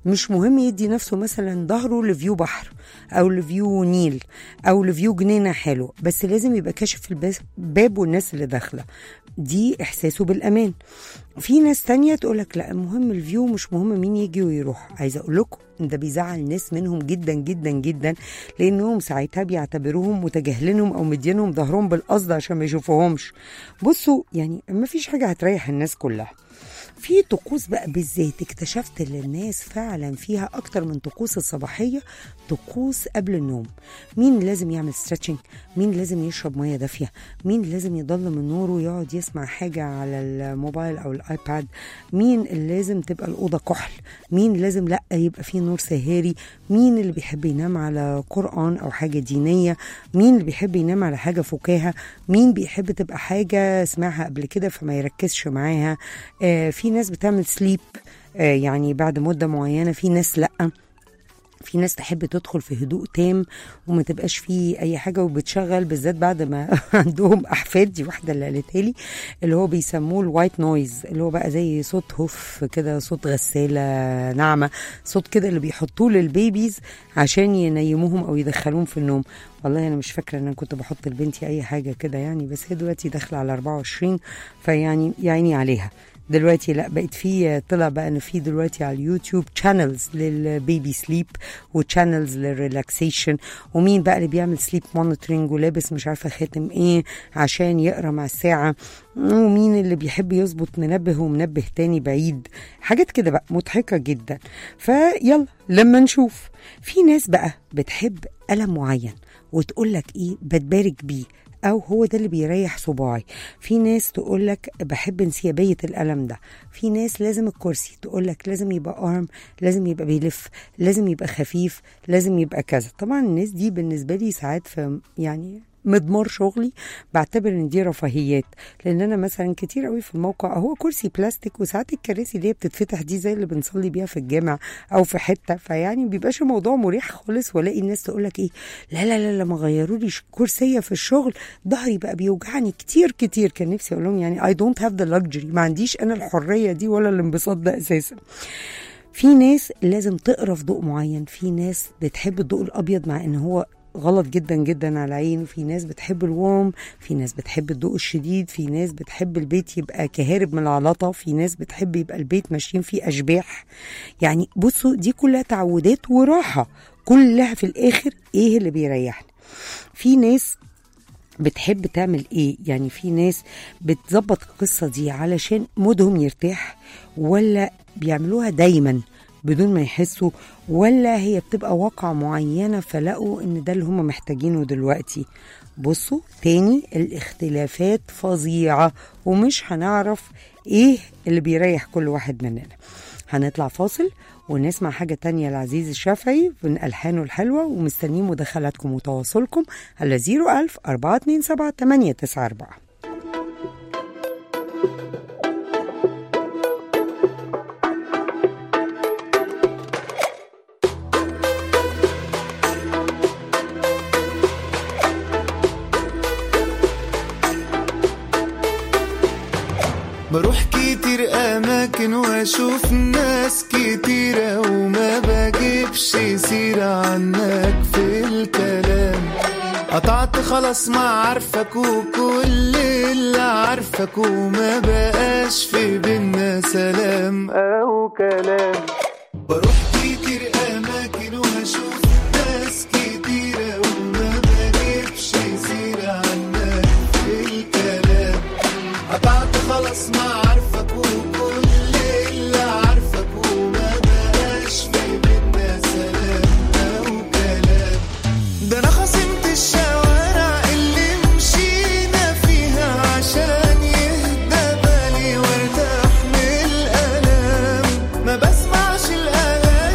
مش مهم يدي نفسه مثلا ظهره لفيو بحر او لفيو نيل او لفيو جنينه حلو بس لازم يبقى كاشف الباب والناس اللي داخله دي احساسه بالامان في ناس تانية تقولك لا المهم الفيو مش مهم مين يجي ويروح عايزه اقول لكم ان ده بيزعل ناس منهم جدا جدا جدا لانهم ساعتها بيعتبروهم متجاهلينهم او مدينهم ظهرهم بالقصد عشان ما يشوفوهمش بصوا يعني ما فيش حاجه هتريح الناس كلها في طقوس بقى بالذات اكتشفت ان الناس فعلا فيها اكتر من طقوس الصباحيه طقوس قبل النوم مين لازم يعمل ستريتشنج مين لازم يشرب ميه دافيه مين لازم يضلم النور ويقعد يسمع حاجه على الموبايل او الايباد مين اللي لازم تبقى الاوضه كحل مين لازم لا يبقى فيه نور سهاري مين اللي بيحب ينام على قران او حاجه دينيه مين اللي بيحب ينام على حاجه فكاهه مين بيحب تبقى حاجه سمعها قبل كده فما يركزش معاها آه في ناس بتعمل سليب آه يعني بعد مده معينه في ناس لا في ناس تحب تدخل في هدوء تام وما تبقاش فيه اي حاجه وبتشغل بالذات بعد ما عندهم احفاد دي واحده اللي قالتها لي اللي هو بيسموه الوايت نويز اللي هو بقى زي صوت هف كده صوت غساله ناعمه صوت كده اللي بيحطوه للبيبيز عشان ينيموهم او يدخلوهم في النوم والله انا مش فاكره ان انا كنت بحط لبنتي اي حاجه كده يعني بس هي دلوقتي داخله على 24 فيعني يعيني عليها دلوقتي لا بقت في طلع بقى ان في دلوقتي على اليوتيوب شانلز للبيبي سليب وشانلز للريلاكسيشن ومين بقى اللي بيعمل سليب مونيتورنج ولابس مش عارفه خاتم ايه عشان يقرا مع الساعه ومين اللي بيحب يظبط منبه ومنبه تاني بعيد حاجات كده بقى مضحكه جدا فيلا لما نشوف في ناس بقى بتحب قلم معين وتقول لك ايه بتبارك بيه او هو ده اللي بيريح صباعي في ناس تقول لك بحب انسيابيه القلم ده في ناس لازم الكرسي تقول لك لازم يبقى ارم لازم يبقى بيلف لازم يبقى خفيف لازم يبقى كذا طبعا الناس دي بالنسبه لي ساعات في يعني مضمار شغلي بعتبر ان دي رفاهيات لان انا مثلا كتير قوي في الموقع هو كرسي بلاستيك وساعات الكراسي اللي هي بتتفتح دي زي اللي بنصلي بيها في الجامع او في حته فيعني بيبقاش الموضوع مريح خالص والاقي الناس تقول لك ايه لا لا لا لما غيروا لي كرسيه في الشغل ظهري بقى بيوجعني كتير كتير كان نفسي اقول لهم يعني اي دونت هاف ذا luxury ما عنديش انا الحريه دي ولا الانبساط ده اساسا في ناس لازم تقرا في ضوء معين في ناس بتحب الضوء الابيض مع ان هو غلط جدا جدا على العين في ناس بتحب الورم في ناس بتحب الضوء الشديد في ناس بتحب البيت يبقى كهارب من العلاطه في ناس بتحب يبقى البيت ماشيين فيه اشباح يعني بصوا دي كلها تعودات وراحه كلها في الاخر ايه اللي بيريحنا في ناس بتحب تعمل ايه يعني في ناس بتظبط القصه دي علشان مودهم يرتاح ولا بيعملوها دايما بدون ما يحسوا ولا هي بتبقى واقعة معينة فلقوا ان ده اللي هم محتاجينه دلوقتي بصوا تاني الاختلافات فظيعة ومش هنعرف ايه اللي بيريح كل واحد مننا هنطلع فاصل ونسمع حاجة تانية لعزيز الشافعي من ألحانه الحلوة ومستنيين مداخلاتكم وتواصلكم على 01000 427 894 بروح كتير اماكن واشوف ناس كتيرة وما بجيبش سيرة عنك في الكلام قطعت خلاص ما عارفك وكل اللي عارفك وما بقاش في بينا سلام او كلام بروح كتير اماكن واشوف ناس كتيرة وما بجيبش سيرة عنك في الكلام قطعت خلاص ما عارفك وكل اللي عارفك وما بقاش في بينا سلام او كلام ده انا خصمت الشوارع اللي مشينا فيها عشان يهدى بالي وارتاح من الالام ما بسمعش الاغاني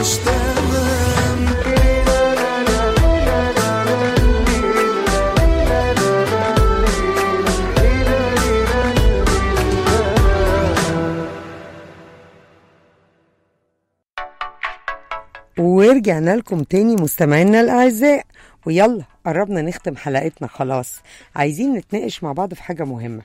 مش تمام ورجعنا لكم تاني مستمعينا الأعزاء ويلا قربنا نختم حلقتنا خلاص عايزين نتناقش مع بعض في حاجة مهمة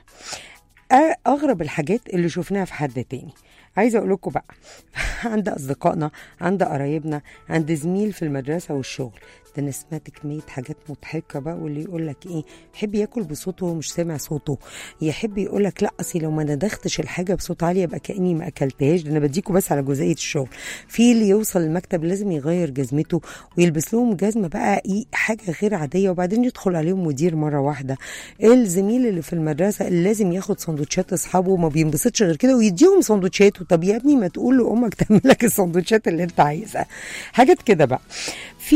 أ- أغرب الحاجات اللي شفناها في حد تاني عايزة أقول لكم بقى عند أصدقائنا عند قرايبنا عند زميل في المدرسة والشغل ده أنا سمعت كمية حاجات مضحكة بقى واللي يقول لك إيه يحب ياكل بصوته وهو مش سامع صوته يحب يقول لك لا أصل لو ما ندختش الحاجة بصوت عالي يبقى كأني ما أكلتهاش ده أنا بديكوا بس على جزئية الشغل في اللي يوصل المكتب لازم يغير جزمته ويلبس لهم جزمة بقى إيه حاجة غير عادية وبعدين يدخل عليهم مدير مرة واحدة الزميل اللي في المدرسة اللي لازم ياخد سندوتشات أصحابه وما بينبسطش غير كده ويديهم سندوتشات طب يا ابني ما تقول لأمك تعمل لك السندوتشات اللي أنت عايزها حاجات كده بقى في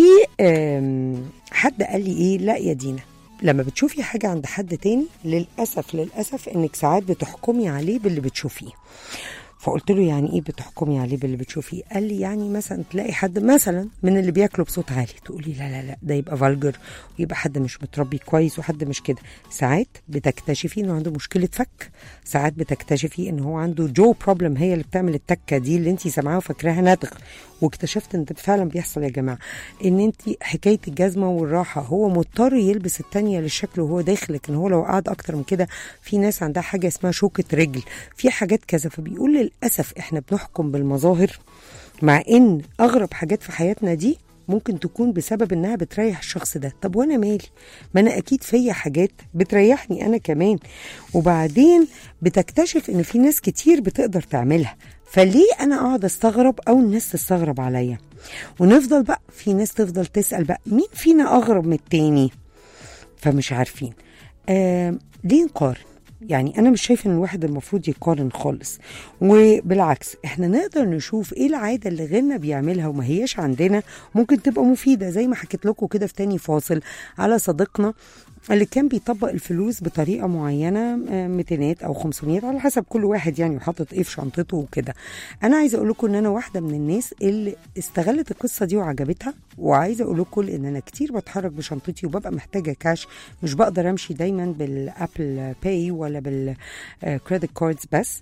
آم، حد قال لي إيه لا يا دينا لما بتشوفي حاجة عند حد تاني للأسف للأسف إنك ساعات بتحكمي عليه باللي بتشوفيه فقلت له يعني ايه بتحكمي عليه باللي بتشوفيه قال لي يعني مثلا تلاقي حد مثلا من اللي بياكلوا بصوت عالي تقولي لا لا لا ده يبقى فالجر ويبقى حد مش متربي كويس وحد مش كده ساعات بتكتشفي انه عنده مشكله فك ساعات بتكتشفي ان هو عنده جو بروبلم هي اللي بتعمل التكه دي اللي انت سامعاها وفاكراها ناتغ واكتشفت ان ده فعلا بيحصل يا جماعه ان انت حكايه الجزمه والراحه هو مضطر يلبس التانية للشكل وهو داخل لكن هو لو قعد اكتر من كده في ناس عندها حاجه اسمها شوكه رجل في حاجات كذا فبيقول للاسف احنا بنحكم بالمظاهر مع ان اغرب حاجات في حياتنا دي ممكن تكون بسبب انها بتريح الشخص ده طب وانا مالي ما انا اكيد فيا حاجات بتريحني انا كمان وبعدين بتكتشف ان في ناس كتير بتقدر تعملها فليه انا اقعد استغرب او الناس تستغرب عليا ونفضل بقى في ناس تفضل تسال بقى مين فينا اغرب من التاني فمش عارفين آه ليه نقارن يعني انا مش شايفه ان الواحد المفروض يقارن خالص وبالعكس احنا نقدر نشوف ايه العاده اللي غيرنا بيعملها وما هياش عندنا ممكن تبقى مفيده زي ما حكيت لكم كده في تاني فاصل على صديقنا اللي كان بيطبق الفلوس بطريقه معينه آه، 200 او 500 على حسب كل واحد يعني وحاطط ايه في شنطته وكده انا عايزه اقول لكم ان انا واحده من الناس اللي استغلت القصه دي وعجبتها وعايزه اقول لكم ان انا كتير بتحرك بشنطتي وببقى محتاجه كاش مش بقدر امشي دايما بالابل باي ولا بالكريدت كاردز بس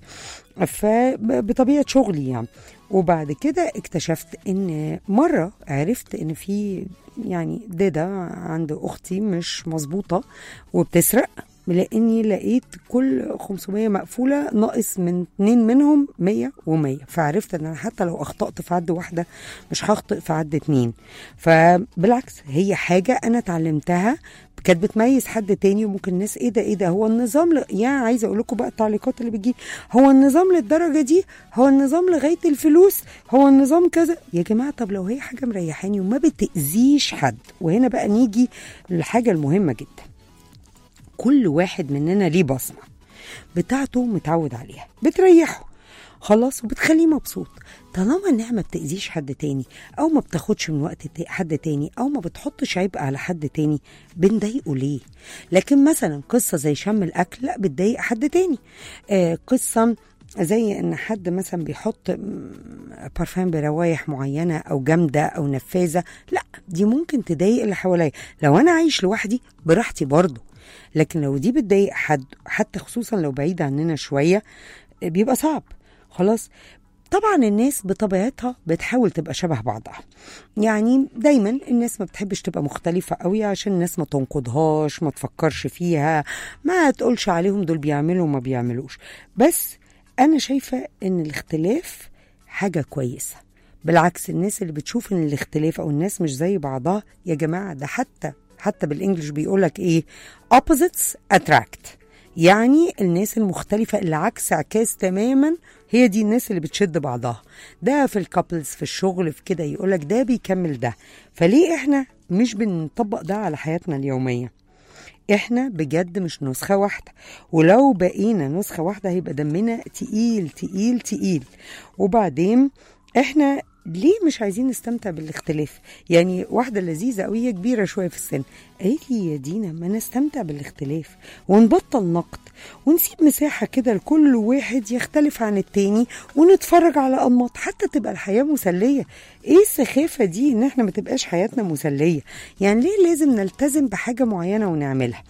فبطبيعه شغلي يعني وبعد كده اكتشفت ان مره عرفت ان في يعني دادا عند اختي مش مظبوطه وبتسرق لاني لقيت كل 500 مقفوله ناقص من اتنين منهم 100 و100 فعرفت ان انا حتى لو اخطات في عد واحده مش هخطئ في عد اتنين فبالعكس هي حاجه انا اتعلمتها كانت بتميز حد تاني وممكن الناس ايه ده ايه ده هو النظام ل... يا عايزه اقول لكم بقى التعليقات اللي بتجي هو النظام للدرجه دي هو النظام لغايه الفلوس هو النظام كذا يا جماعه طب لو هي حاجه مريحاني وما بتاذيش حد وهنا بقى نيجي للحاجه المهمه جدا كل واحد مننا ليه بصمه بتاعته متعود عليها بتريحه خلاص وبتخليه مبسوط طالما انها ما بتاذيش حد تاني او ما بتاخدش من وقت تا- حد تاني او ما بتحطش عبء على حد تاني بنضايقه ليه لكن مثلا قصه زي شم الاكل لا بتضايق حد تاني آه قصه زي ان حد مثلا بيحط م، بارفان بروايح معينه او جامده او نفاذه لا دي ممكن تضايق اللي حواليا لو انا عايش لوحدي براحتي برضه لكن لو دي بتضايق حد حتى خصوصا لو بعيد عننا شويه بيبقى صعب خلاص طبعا الناس بطبيعتها بتحاول تبقى شبه بعضها يعني دايما الناس ما بتحبش تبقى مختلفة قوي عشان الناس ما تنقضهاش ما تفكرش فيها ما تقولش عليهم دول بيعملوا وما بيعملوش بس أنا شايفة إن الاختلاف حاجة كويسة بالعكس الناس اللي بتشوف ان الاختلاف او الناس مش زي بعضها يا جماعه ده حتى حتى بالانجلش بيقولك ايه opposites attract يعني الناس المختلفة اللي عكس عكاس تماما هي دي الناس اللي بتشد بعضها ده في الكابلز في الشغل في كده يقولك ده بيكمل ده فليه احنا مش بنطبق ده على حياتنا اليومية احنا بجد مش نسخة واحدة ولو بقينا نسخة واحدة هيبقى دمنا تقيل تقيل تقيل وبعدين احنا ليه مش عايزين نستمتع بالاختلاف يعني واحدة لذيذة قوي هي كبيرة شوية في السن قالت لي يا دينا ما نستمتع بالاختلاف ونبطل نقد ونسيب مساحة كده لكل واحد يختلف عن التاني ونتفرج على أنماط حتى تبقى الحياة مسلية ايه السخافة دي ان احنا ما تبقاش حياتنا مسلية يعني ليه لازم نلتزم بحاجة معينة ونعملها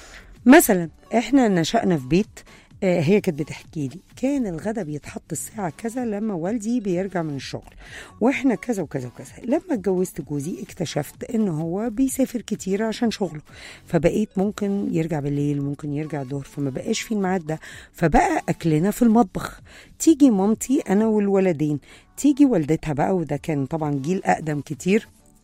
مثلا احنا نشأنا في بيت آه، هي كانت بتحكي لي كان الغدا بيتحط الساعة كذا لما والدي بيرجع من الشغل واحنا كذا وكذا وكذا لما اتجوزت جوزي اكتشفت ان هو بيسافر كتير عشان شغله فبقيت ممكن يرجع بالليل ممكن يرجع الظهر فما بقاش في الميعاد ده فبقى اكلنا في المطبخ تيجي مامتي انا والولدين تيجي والدتها بقى وده كان طبعا جيل اقدم كتير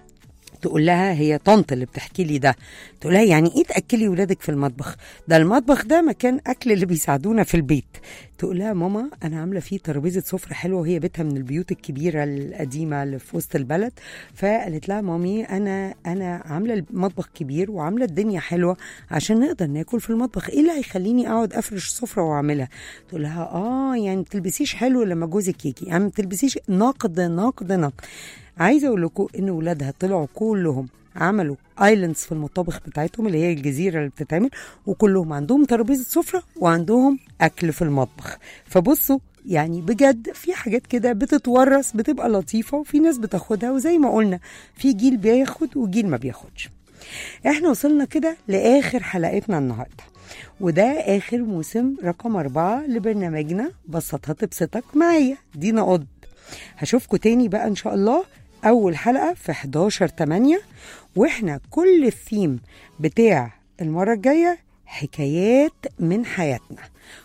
تقول لها هي طنط اللي بتحكي لي ده تقول لها يعني ايه تاكلي ولادك في المطبخ ده المطبخ ده مكان اكل اللي بيساعدونا في البيت تقول لها ماما انا عامله فيه ترابيزه سفره حلوه وهي بيتها من البيوت الكبيره القديمه اللي في وسط البلد فقالت لها مامي انا انا عامله المطبخ كبير وعامله الدنيا حلوه عشان نقدر ناكل في المطبخ ايه اللي هيخليني اقعد افرش السفره واعملها تقول لها اه يعني ما تلبسيش حلو لما جوزك يجي يعني ما تلبسيش نقد نقد نقد عايزه اقول لكم ان ولادها طلعوا كلهم عملوا ايلاندز في المطابخ بتاعتهم اللي هي الجزيره اللي بتتعمل وكلهم عندهم ترابيزه سفره وعندهم اكل في المطبخ فبصوا يعني بجد في حاجات كده بتتورث بتبقى لطيفه وفي ناس بتاخدها وزي ما قلنا في جيل بياخد وجيل ما بياخدش احنا وصلنا كده لاخر حلقتنا النهارده وده اخر موسم رقم أربعة لبرنامجنا بسطها تبسطك معايا دينا قض هشوفكم تاني بقى ان شاء الله اول حلقه في 11 8 واحنا كل الثيم بتاع المره الجايه حكايات من حياتنا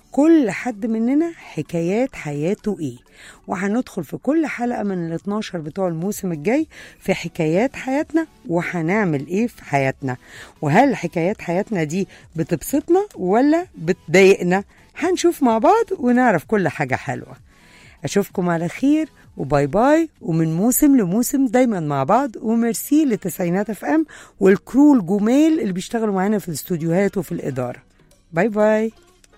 كل حد مننا حكايات حياته ايه وهندخل في كل حلقه من ال 12 بتوع الموسم الجاي في حكايات حياتنا وهنعمل ايه في حياتنا وهل حكايات حياتنا دي بتبسطنا ولا بتضايقنا هنشوف مع بعض ونعرف كل حاجه حلوه اشوفكم على خير وباي باي ومن موسم لموسم دايما مع بعض وميرسي لتسعينات اف ام والكرو الجمال اللي بيشتغلوا معانا في الاستوديوهات وفي الاداره باي باي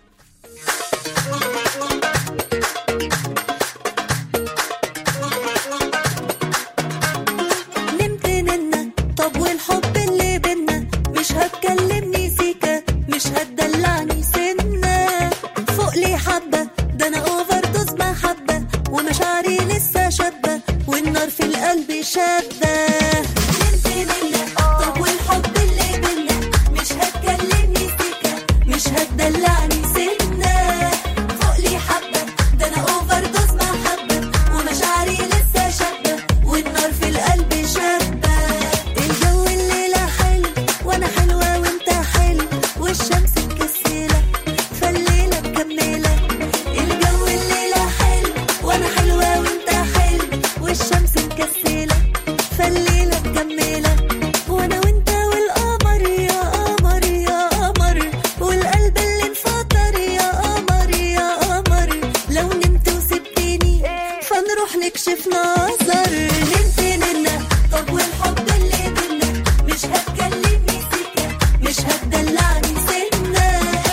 نمت ننا طب والحب اللي بينا مش هتكلمني سيكا مش هتدلعني سنة فوق لي حبة ده انا اوفر دوز محبة ومشاعري لسه شابة والنار في القلب شابة نمت ننا طب والحب اللي بينا مش هتكلمني سيكا مش هتدلعني سنة فوق لي حبة ده انا اوفر دوز محبة ومشاعري لسه شابة والنار في القلب شابة الجو الليلة حلو وانا حلوة وانت حلو والشمس مكسلة فالليلة مكملة الجو الليلة حلو وانا حلوة وانت حلو والشمس مكسلة فالليلة مكملة وانا وانت والقمر يا قمر يا قمر والقلب اللي انفطر يا قمر يا قمر لو نمت وسبتني فنروح نكشف نظر نمت ننا طب والحب اللي بينا مش هتكلمني سكة مش هتدلعني سنة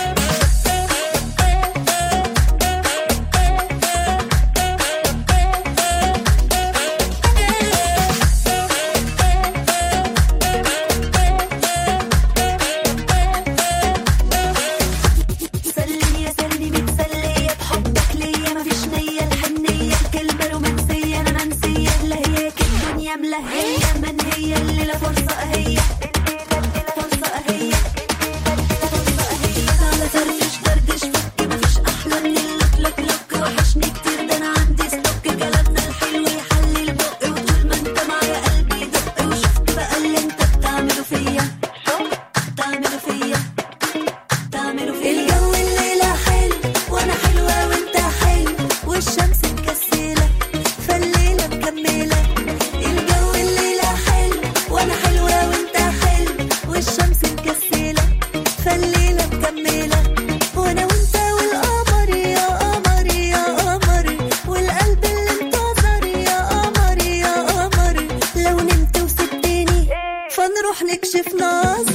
سلي يا سلي متسلية بحبك ليا مفيش نية الحنية الكلمة رومانسية أنا منسية لهياك الدنيا ملهية من هي الليلة فرصة أهي فرصة أهي فرصة أهي تعالى فرفش دردش فك مفيش أحلى من اللوك لوك لوك وحشني كتير ده أنا عندي ستوك كلامنا الحلو يحلي البق وطول ما أنت معايا قلبي يدق وشفت بقى اللي أنت بتعمله فيا بتعمله فيا تعملوا في الجو الليلة حلو وانا حلوة وانت حلو والشمس مكسلة فالليلة مكملة الجو الليلة حلو وانا حلوة وانت حلو والشمس مكسلة فالليلة مكملة وانا وانت والقمر يا قمر يا قمر والقلب اللي انتظر يا قمر يا قمر لو نمت وسبتني فنروح نكشف نظر